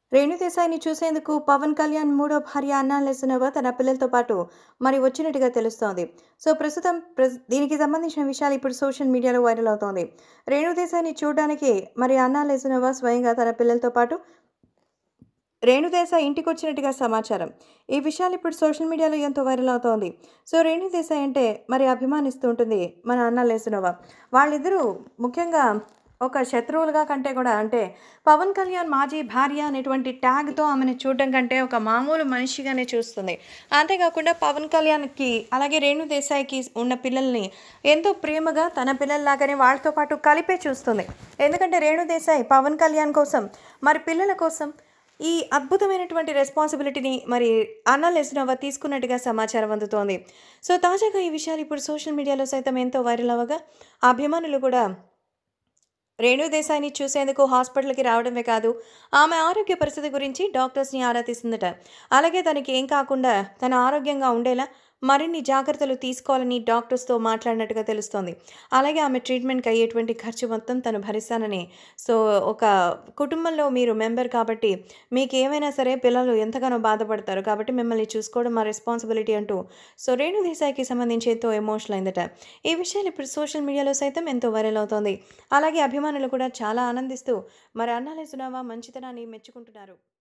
రేణు దేశాయిని చూసేందుకు పవన్ కళ్యాణ్ మూడో భార్య అన్నా లెసనవ తన పిల్లలతో పాటు మరి వచ్చినట్టుగా తెలుస్తోంది సో ప్రస్తుతం ప్రస్- దీనికి సంబంధించిన విషయాలు ఇప్పుడు సోషల్ మీడియాలో వైరల్ అవుతోంది రేణు దేశాయిని చూడడానికి మరి అన్నా లెసనవ స్వయంగా తన పిల్లలతో పాటు రేణుదేశాయ్ ఇంటికి వచ్చినట్టుగా సమాచారం ఈ విషయాలు ఇప్పుడు సోషల్ మీడియాలో ఎంతో వైరల్ అవుతోంది సో రేణుదేశాయ్ అంటే మరి అభిమానిస్తూ ఉంటుంది మన అన్న లేసునోవా వాళ్ళిద్దరూ ముఖ్యంగా ఒక శత్రువులుగా కంటే కూడా అంటే పవన్ కళ్యాణ్ మాజీ భార్య అనేటువంటి ట్యాగ్తో ఆమెను చూడడం కంటే ఒక మామూలు మనిషిగానే చూస్తుంది అంతేకాకుండా పవన్ కళ్యాణ్కి అలాగే రేణు దేశాయ్కి ఉన్న పిల్లల్ని ఎంతో ప్రేమగా తన పిల్లల్లాగానే వాళ్ళతో పాటు కలిపే చూస్తుంది ఎందుకంటే రేణు దేశాయ్ పవన్ కళ్యాణ్ కోసం మరి పిల్లల కోసం ఈ అద్భుతమైనటువంటి రెస్పాన్సిబిలిటీని మరి అన్న లెస్నోవా తీసుకున్నట్టుగా సమాచారం అందుతోంది సో తాజాగా ఈ విషయాలు ఇప్పుడు సోషల్ మీడియాలో సైతం ఎంతో వైరల్ అవ్వగా అభిమానులు కూడా రేణు దేశాయిని చూసేందుకు హాస్పిటల్కి రావడమే కాదు ఆమె ఆరోగ్య పరిస్థితి గురించి డాక్టర్స్ని ఆరా తీసిందట అలాగే తనకి ఏం కాకుండా తన ఆరోగ్యంగా ఉండేలా మరిన్ని జాగ్రత్తలు తీసుకోవాలని డాక్టర్స్తో మాట్లాడినట్టుగా తెలుస్తోంది అలాగే ఆమె ట్రీట్మెంట్కి అయ్యేటువంటి ఖర్చు మొత్తం తను భరిస్తానని సో ఒక కుటుంబంలో మీరు మెంబర్ కాబట్టి మీకు ఏమైనా సరే పిల్లలు ఎంతగానో బాధపడతారు కాబట్టి మిమ్మల్ని చూసుకోవడం మా రెస్పాన్సిబిలిటీ అంటూ సో రేణు దేశాయికి సంబంధించి ఎంతో ఎమోషనల్ అయిందట ఈ విషయాలు ఇప్పుడు సోషల్ మీడియాలో సైతం ఎంతో వైరల్ అవుతోంది అలాగే అభిమానులు కూడా చాలా ఆనందిస్తూ మరి అన్నాలేసునావా మంచితనాన్ని మెచ్చుకుంటున్నారు